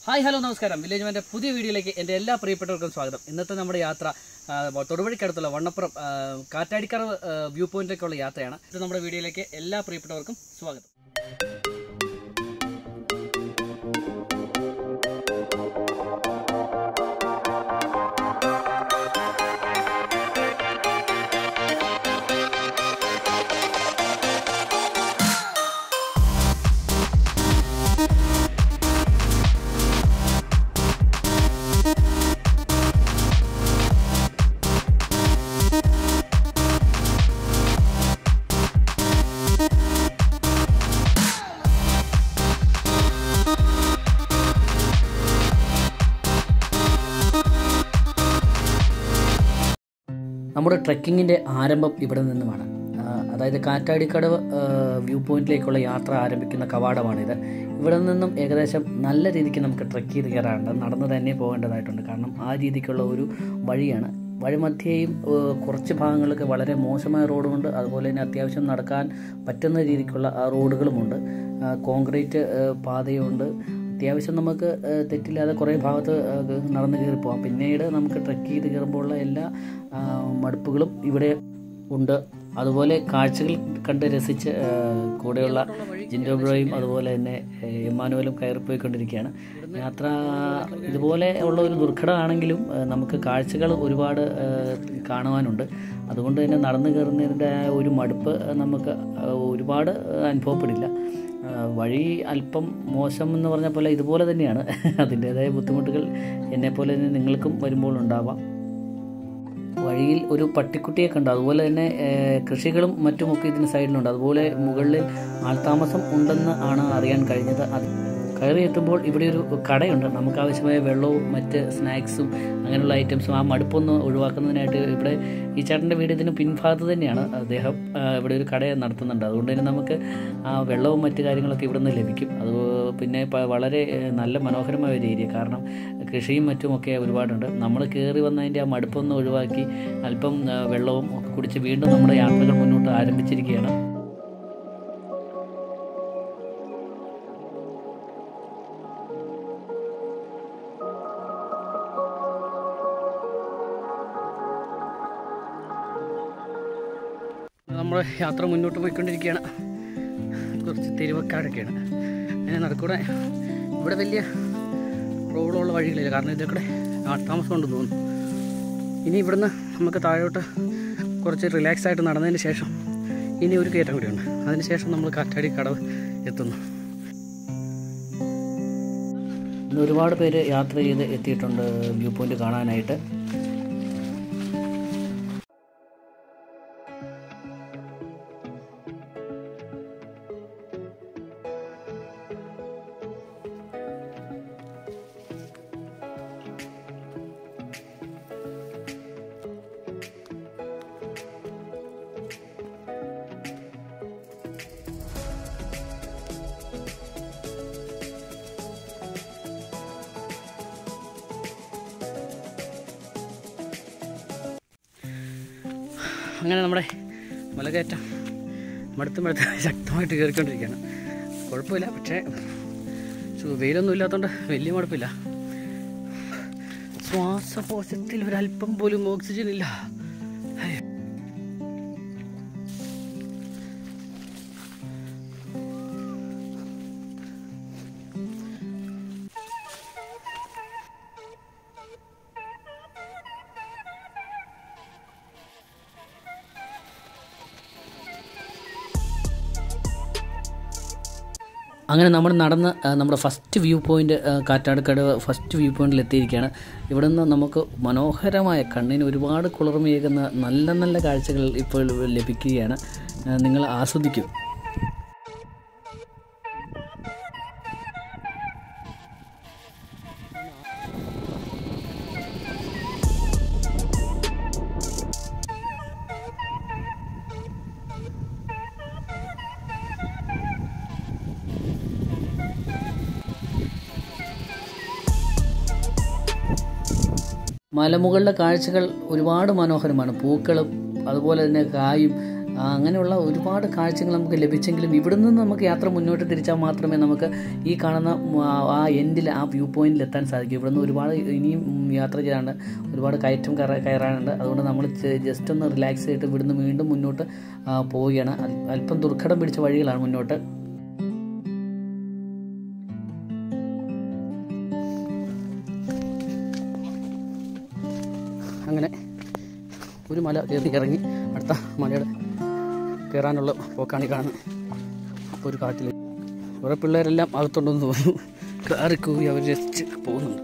Hi hello നമസ്കാരം village മാൻ്റെ പുതിയ വീഡിയോയിലേക്ക് എൻ്റെ എല്ലാ പ്രിയപ്പെട്ടവർക്കും സ്വാഗതം ഇന്നത്തെ നമ്മുടെ യാത്ര ആ, തൊടുപുഴയ്ക്കടുത്തുള്ള വണ്ണപ്പുറം ആ, കാറ്റാടിക്കടവ് ആ, വ്യൂ പോയിന്റിലേക്കുള്ള യാത്രയാണ് ഇത് നമ്മുടെ വീഡിയോയിലേക്ക് എല്ലാ പ്രിയപ്പെട്ടവർക്കും സ്വാഗതം നമ്മുടെ ട്രെക്കിങ്ങിൻ്റെ ആരംഭം ഇവിടെ നിന്നുമാണ് ആ, അതായത് കാറ്റാടിക്കടവ് ആ, വ്യൂ പോയിന്റിലേക്കുള്ള യാത്ര ആരംഭിക്കുന്ന കവാടമാണിത് ഇവിടെ നിന്നും ഏകദേശം നല്ല രീതിക്ക് നമുക്ക് ട്രെക്ക് ചെയ്ത് കയറാറുണ്ട് നടന്ന് തന്നെ പോകേണ്ടതായിട്ടുണ്ട് കാരണം ആ രീതിക്കുള്ള ഒരു വഴിയാണ് വഴിമധ്യേയും ആ, കുറച്ച് ഭാഗങ്ങളൊക്കെ വളരെ മോശമായ റോഡുമുണ്ട് അതുപോലെ തന്നെ അത്യാവശ്യം നടക്കാൻ പറ്റുന്ന രീതിക്കുള്ള ആ റോഡുകളുമുണ്ട് ആ, കോൺക്രീറ്റ് ആ, പാതയുണ്ട് അത്യാവശ്യം നമുക്ക് ആ, തെറ്റില്ലാതെ കുറേ ഭാഗത്ത് ആ, നടന്ന് കയറി പോകാം പിന്നീട് നമുക്ക് ട്രെക്ക് ചെയ്ത് കയറുമ്പോഴുള്ള എല്ലാ ആ, മടുപ്പുകളും ഇവിടെ ഉണ്ട് അതുപോലെ കാഴ്ചകൾ കണ്ട് രസിച്ച് ആ, കൂടെയുള്ള ജിൻഡോ ബ്രോയും അതുപോലെ തന്നെ ഏ, എമ്മാനുവലും കയറിപ്പോയിക്കൊണ്ടിരിക്കുകയാണ് യാത്ര ഇതുപോലെ ഉള്ള ഒരു ദുർഘടമാണെങ്കിലും ആ, നമുക്ക് കാഴ്ചകൾ ഒരുപാട് ആ, കാണുവാനുണ്ട് അതുകൊണ്ട് തന്നെ നടന്നു കയറുന്നതിൻ്റെ ആ ഒരു മടുപ്പ് നമുക്ക് ആ, ഒരുപാട് അനുഭവപ്പെടില്ല ആ, വഴി അല്പം മോശം എന്ന് പറഞ്ഞ പോലെ ഇതുപോലെ തന്നെയാണ് അതിൻ്റേതായ ബുദ്ധിമുട്ടുകൾ എന്നെപ്പോലെ തന്നെ നിങ്ങൾക്കും വരുമ്പോൾ ഉണ്ടാവാം വഴിയിൽ ഒരു പട്ടിക്കുട്ടിയെ കണ്ടു അതുപോലെ തന്നെ ഏഹ്, കൃഷികളും മറ്റുമൊക്കെ ഇതിന് സൈഡിലുണ്ട് അതുപോലെ മുകളിൽ ആൾതാമസം ഉണ്ടെന്ന് ആണ് അറിയാൻ കഴിഞ്ഞത് അത് കയറി എത്തുമ്പോൾ ഇവിടെ ഒരു കടയുണ്ട് നമുക്ക് ആവശ്യമായ വെള്ളവും മറ്റ് സ്നാക്സും അങ്ങനെയുള്ള ഐറ്റംസും ആ മടുപ്പൊന്ന് ഒഴിവാക്കുന്നതിനായിട്ട് ഇവിടെ ഈ ചേട്ടൻ്റെ വീട് ഇതിന് പിൻഭാഗത്ത് തന്നെയാണ് അദ്ദേഹം ആ, ഇവിടെ ഒരു കട നടത്തുന്നുണ്ട് അതുകൊണ്ട് തന്നെ നമുക്ക് ആ വെള്ളവും മറ്റു കാര്യങ്ങളൊക്കെ ഇവിടെ നിന്ന് ലഭിക്കും അത് പിന്നെ പ- വളരെ ഏഹ്, നല്ല മനോഹരമായ ഒരു ഏരിയ കാരണം കൃഷിയും മറ്റുമൊക്കെ ഒരുപാടുണ്ട് നമ്മൾ കയറി വന്നതിൻ്റെ ആ മടുപ്പൊന്ന് ഒഴിവാക്കി അല്പം ആ, വെള്ളവും ഒക്കെ കുടിച്ച് വീണ്ടും നമ്മുടെ യാത്രകൾ മുന്നോട്ട് ആരംഭിച്ചിരിക്കുകയാണ് നമ്മൾ യാത്ര മുന്നോട്ട് പോയിക്കൊണ്ടിരിക്കുകയാണ് കുറച്ച് തെരുവക്കാടൊക്കെയാണ് അതിന് നടക്കൂടെ ഇവിടെ വലിയ റോഡുള്ള വഴികളില്ല കാരണം ഇതിൽ കൂടെ ആൾത്താമസം ഉണ്ടെന്ന് തോന്നുന്നു ഇനി ഇവിടുന്ന് നമുക്ക് താഴോട്ട് കുറച്ച് റിലാക്സ് ആയിട്ട് നടന്നതിന് ശേഷം ഇനി ഒരു കയറ്റം കൂടിയുണ്ട് അതിന് ശേഷം നമ്മൾ കാറ്റാടി കടവ് എത്തുന്നു ഇന്ന് ഒരുപാട് പേര് യാത്ര ചെയ്ത് എത്തിയിട്ടുണ്ട് വ്യൂ പോയിന്റ് കാണാനായിട്ട് അങ്ങനെ നമ്മുടെ മലകയറ്റം മടുത്ത് മടുത്ത് ശക്തമായിട്ട് കയറിക്കൊണ്ടിരിക്കുകയാണ് കുഴപ്പമില്ല പക്ഷേ ചു- വെയിലൊന്നും ഇല്ലാത്തതുകൊണ്ട് വലിയ മടുപ്പില്ല ശ്വാസകോശത്തിൽ ഒരല്പം പോലും ഓക്സിജൻ ഇല്ല ഹേ. അങ്ങനെ നമ്മൾ നടന്ന് ആ, നമ്മുടെ ഫസ്റ്റ് വ്യൂ പോയിന്റ് ആ, കാറ്റാടിക്കടവ് ഫസ്റ്റ് വ്യൂ പോയിന്റിൽ എത്തിയിരിക്കുകയാണ് ഇവിടെ നിന്ന് നമുക്ക് മനോഹരമായ കണ്ണിന് ഒരുപാട് കുളിർമയേകുന്ന നല്ല നല്ല കാഴ്ചകൾ ഇപ്പോൾ ലഭിക്കുകയാണ് ആ, നിങ്ങൾ ആസ്വദിക്കും മലമുകളിലെ കാഴ്ചകൾ ഒരുപാട് മനോഹരമാണ് പൂക്കളും അതുപോലെ തന്നെ കായും ആ, അങ്ങനെയുള്ള ഒരുപാട് കാഴ്ചകൾ നമുക്ക് ലഭിച്ചെങ്കിലും ഇവിടെ നിന്ന് നമുക്ക് യാത്ര മുന്നോട്ട് തിരിച്ചാൽ മാത്രമേ നമുക്ക് ഈ കാണുന്ന ഉം, ആ- ആ എൻഡിൽ ആ വ്യൂ പോയിന്റിൽ എത്താൻ സാധിക്കൂ ഇവിടെ നിന്ന് ഒരുപാട് ഇനിയും ഉം, യാത്ര ചെയ്യാനുണ്ട് ഒരുപാട് കയറ്റം കയറ കയറാനുണ്ട് അതുകൊണ്ട് നമ്മൾ ജസ്റ്റ് ഒന്ന് റിലാക്സ് ചെയ്തിട്ട് ഇവിടുന്ന് വീണ്ടും മുന്നോട്ട് ആ, പോവുകയാണ് അൽ- അല്പം ദുർഘടം പിടിച്ച വഴികളാണ് മുന്നോട്ട് അങ്ങനെ ഒരു മല കയറി ഇറങ്ങി അടുത്ത മലയുടെ കയറാനുള്ള പോക്കാണ് ഈ കാണുന്നത് അപ്പോൾ ഒരു കാട്ടിൽ കുറേ പിള്ളേരെല്ലാം അകത്തുണ്ടെന്ന് തോന്നുന്നു കയറി കൂവി അവർ രസിച്ച് പോകുന്നുണ്ട്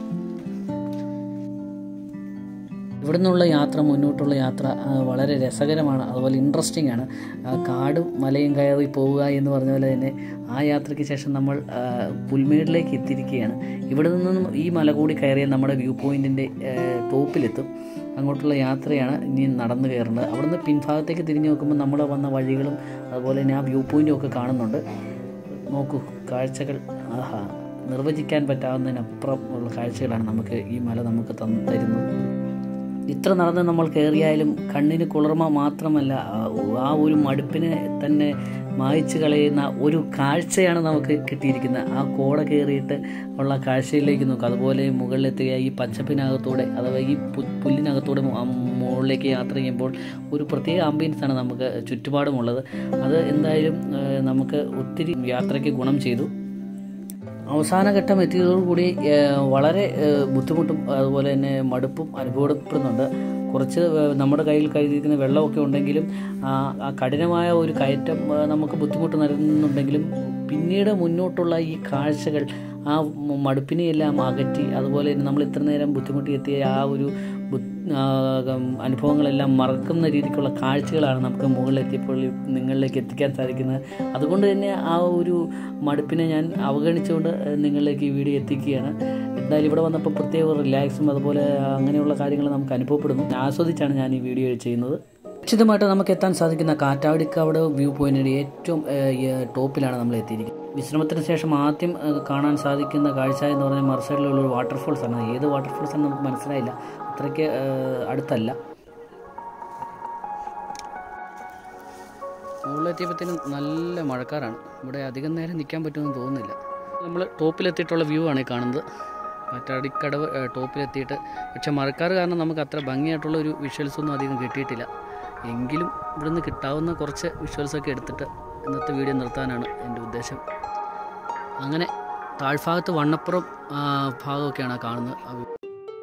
ഇവിടെ നിന്നുള്ള യാത്ര മുന്നോട്ടുള്ള യാത്ര ആ, വളരെ രസകരമാണ് അതുപോലെ ഇൻട്രസ്റ്റിംഗ് ആണ് ആ, കാടും മലയും കയറി പോവുക എന്ന് പറഞ്ഞ പോലെ തന്നെ ആ യാത്രയ്ക്ക് ശേഷം നമ്മൾ ആ, പുൽമേടിലേക്ക് എത്തിയിരിക്കുകയാണ് ഇവിടെ നിന്നും ഈ മല കൂടി കയറിയ നമ്മുടെ വ്യൂ പോയിൻറ്റിൻ്റെ ടോപ്പിലെത്തും അങ്ങോട്ടുള്ള യാത്രയാണ് ഇനി നടന്നു കയറേണ്ടത് അവിടുന്ന് പിൻഭാഗത്തേക്ക് തിരിഞ്ഞു നോക്കുമ്പോൾ നമ്മൾ വന്ന വഴികളും അതുപോലെ തന്നെ ആ വ്യൂ പോയിൻറ്റും ഒക്കെ കാണുന്നുണ്ട് നോക്കൂ കാഴ്ചകൾ ആഹാ നിർവചിക്കാൻ പറ്റാവുന്നതിനപ്പുറം ഉള്ള കാഴ്ചകളാണ് നമുക്ക് ഈ മല നമുക്ക് തന്നു തരുന്നത് ഇത്ര നടന്ന് നമ്മൾ കയറിയാലും കണ്ണിന് കുളിർമ മാത്രമല്ല ആ- ആ ഒരു മടുപ്പിനെ തന്നെ മായ്ച്ചു കളയുന്ന ഒരു കാഴ്ചയാണ് നമുക്ക് കിട്ടിയിരിക്കുന്നത് ആ കോട കയറിയിട്ട് ഉള്ള കാഴ്ചയിലേക്ക് നോക്കുക അതുപോലെ മുകളിലെത്തുക ഈ പച്ചപ്പിനകത്തൂടെ അഥവാ ഈ പു- പുല്ലിനകത്തൂടെ മു- ആ മുകളിലേക്ക് യാത്ര ചെയ്യുമ്പോൾ ഒരു പ്രത്യേക ആംബിയൻസ് ആണ് നമുക്ക് ചുറ്റുപാടുമുള്ളത് അത് എന്തായാലും ഏഹ്, നമുക്ക് ഒത്തിരി യാത്രയ്ക്ക് ഗുണം ചെയ്തു അവസാന ഘട്ടം എത്തിയതോടുകൂടി ഏഹ്, വളരെ ഏഹ്, ബുദ്ധിമുട്ടും അതുപോലെ തന്നെ മടുപ്പും അനുഭവപ്പെടുന്നുണ്ട് കുറച്ച് ഏഹ്, നമ്മുടെ കയ്യിൽ കരുതിയിരിക്കുന്ന വെള്ളമൊക്കെ ഉണ്ടെങ്കിലും ആ ആ കഠിനമായ ഒരു കയറ്റം ഏഹ്, നമുക്ക് ബുദ്ധിമുട്ട് നൽകുന്നുണ്ടെങ്കിലും പിന്നീട് മുന്നോട്ടുള്ള ഈ കാഴ്ചകൾ ആ മ- മടുപ്പിനെയെല്ലാം അകറ്റി അതുപോലെ തന്നെ നമ്മൾ ഇത്ര നേരം ബുദ്ധിമുട്ടി എത്തിയ ആ ഒരു ബു- ആ, ഉം, അനുഭവങ്ങളെല്ലാം മറക്കുന്ന രീതിക്കുള്ള കാഴ്ചകളാണ് നമുക്ക് മുകളിലെത്തിയപ്പോൾ നിങ്ങളിലേക്ക് എത്തിക്കാൻ സാധിക്കുന്നത് അതുകൊണ്ട് തന്നെ ആ ഒരു മടുപ്പിനെ ഞാൻ അവഗണിച്ചുകൊണ്ട് ഏഹ്, നിങ്ങളിലേക്ക് ഈ വീഡിയോ എത്തിക്കുകയാണ് എന്തായാലും ഇവിടെ വന്നപ്പോൾ പ്രത്യേക റിലാക്സും അതുപോലെ അങ്ങനെയുള്ള കാര്യങ്ങൾ നമുക്ക് അനുഭവപ്പെടുന്നു ആസ്വദിച്ചാണ് ഞാൻ ഈ വീഡിയോ ചെയ്യുന്നത് നിശ്ചിതമായിട്ട് നമുക്ക് എത്താൻ സാധിക്കുന്ന കാറ്റാടിക്കാട് വ്യൂ പോയിന്റിൻ്റെ ഏറ്റവും ഏഹ്, ഈ ടോപ്പിലാണ് നമ്മൾ എത്തിയിരിക്കുന്നത് വിശ്രമത്തിന് ശേഷം ആദ്യം ഏഹ്, കാണാൻ സാധിക്കുന്ന കാഴ്ച എന്ന് പറഞ്ഞാൽ മറുസൈഡിലുള്ള ഒരു വാട്ടർഫോൾസ് ആണ് ഏത് വാട്ടർഫോൾസ് ആണെന്ന് നമുക്ക് മനസ്സിലായില്ല അത്രയ്ക്ക് ഏഹ്, അടുത്തല്ല മുകളിലെത്തിയപ്പോഴത്തേനും നല്ല മഴക്കാറാണ് ഇവിടെ അധികം നേരം നിൽക്കാൻ പറ്റുമെന്ന് തോന്നുന്നില്ല നമ്മൾ ടോപ്പിലെത്തിയിട്ടുള്ള വ്യൂ ആണ് ഈ കാണുന്നത് കാറ്റാടിക്കടവ് ഏഹ്, ടോപ്പിലെത്തിയിട്ട് പക്ഷെ മഴക്കാറ് കാരണം നമുക്ക് അത്ര ഭംഗിയായിട്ടുള്ള ഒരു വിഷ്വൽസ് ഒന്നും അധികം കിട്ടിയിട്ടില്ല എങ്കിലും ഇവിടുന്ന് കിട്ടാവുന്ന കുറച്ച് വിഷ്വൽസൊക്കെ എടുത്തിട്ട് ഇന്നത്തെ വീഡിയോ നിർത്താനാണ് എൻ്റെ ഉദ്ദേശം അങ്ങനെ താഴ്ഭാഗത്ത് വണ്ണപ്പുറം ആ, ഭാഗമൊക്കെയാണ് ആ കാണുന്നത് ആ വ്യൂ.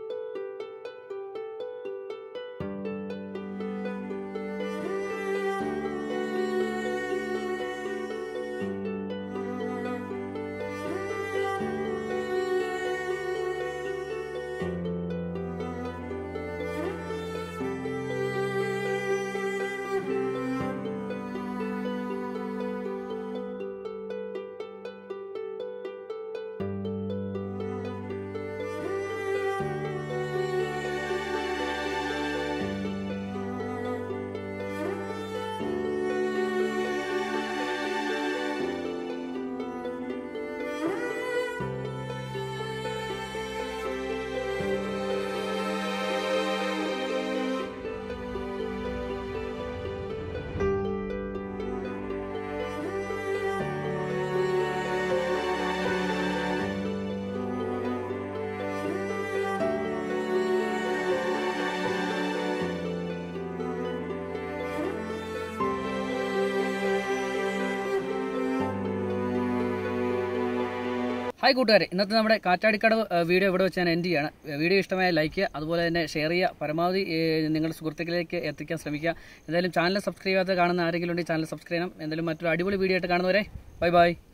ഹായ് കൂട്ടുകാരെ ഇന്നത്തെ നമ്മുടെ കാറ്റാടിക്കടവ് ഏഹ്, വീഡിയോ ഇവിടെ വെച്ച് ഞാൻ എൻഡ് ചെയ്യാണ് ഏഹ്, വീഡിയോ ഇഷ്ടമായ ലൈക്ക് ചെയ്യുക അതുപോലെ തന്നെ ഷെയർ ചെയ്യുക പരമാവധി ഏഹ്, നിങ്ങളുടെ സുഹൃത്തുക്കളിലേക്ക് എത്തിക്കാൻ ശ്രമിക്കുക എന്തായാലും ചാനൽ സബ്സ്ക്രൈബ് ചെയ്യാതെ കാണുന്ന ആരെങ്കിലും ഉണ്ടെങ്കിൽ ചാനൽ സബ്സ്ക്രൈബ് ചെയ്യണം എന്തായാലും മറ്റൊരു അടിപൊളി വീഡിയോ ആയിട്ട് കാണുന്നവരെ ബൈ ബൈ